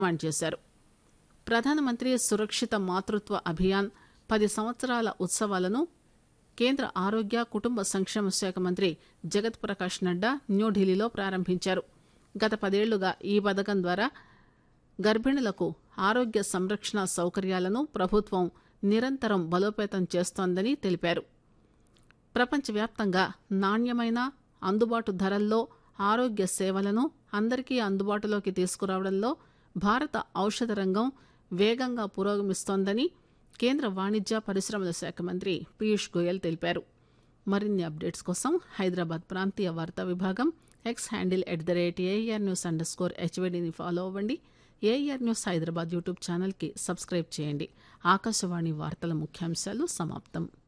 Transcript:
demand చేశారు ప్రధానమంత్రి సురక్షిత మాతృత్వ అభియాన్ పది సంవత్సరాల ఉత్సవాలను కేంద్ర ఆరోగ్య కుటుంబ సంక్షేమ శాఖ మంత్రి జగత్ ప్రకాష్ నడ్డా న్యూఢిల్లీలో ప్రారంభించారు గత పదేళ్లుగా ఈ పథకం ద్వారా గర్భిణులకు ఆరోగ్య సంరక్షణ సౌకర్యాలను ప్రభుత్వం నిరంతరం బలోపేతం చేస్తోందని తెలిపారు ప్రపంచవ్యాప్తంగా నాణ్యమైన అందుబాటు ధరల్లో ఆరోగ్య సేవలను అందరికీ అందుబాటులోకి తీసుకురావడంలో భారత ఔషధ రంగం వేగంగా పురోగమిస్తోందని కేంద్ర వాణిజ్య పరిశ్రమల శాఖ మంత్రి పీయూష్ గోయల్ తెలిపారు మరిన్ని అప్డేట్స్ కోసం హైదరాబాద్ ప్రాంతీయ వార్తా విభాగం X handle at the rate AIR news underscore స్కోర్ హెచ్వీడీని ఫాలో అవ్వండి ఏఆర్ న్యూస్ హైదరాబాద్ యూట్యూబ్ ఛానల్కి సబ్స్క్రైబ్ చేయండి ఆకాశవాణి వార్తల ముఖ్యాంశాలు సమాప్తం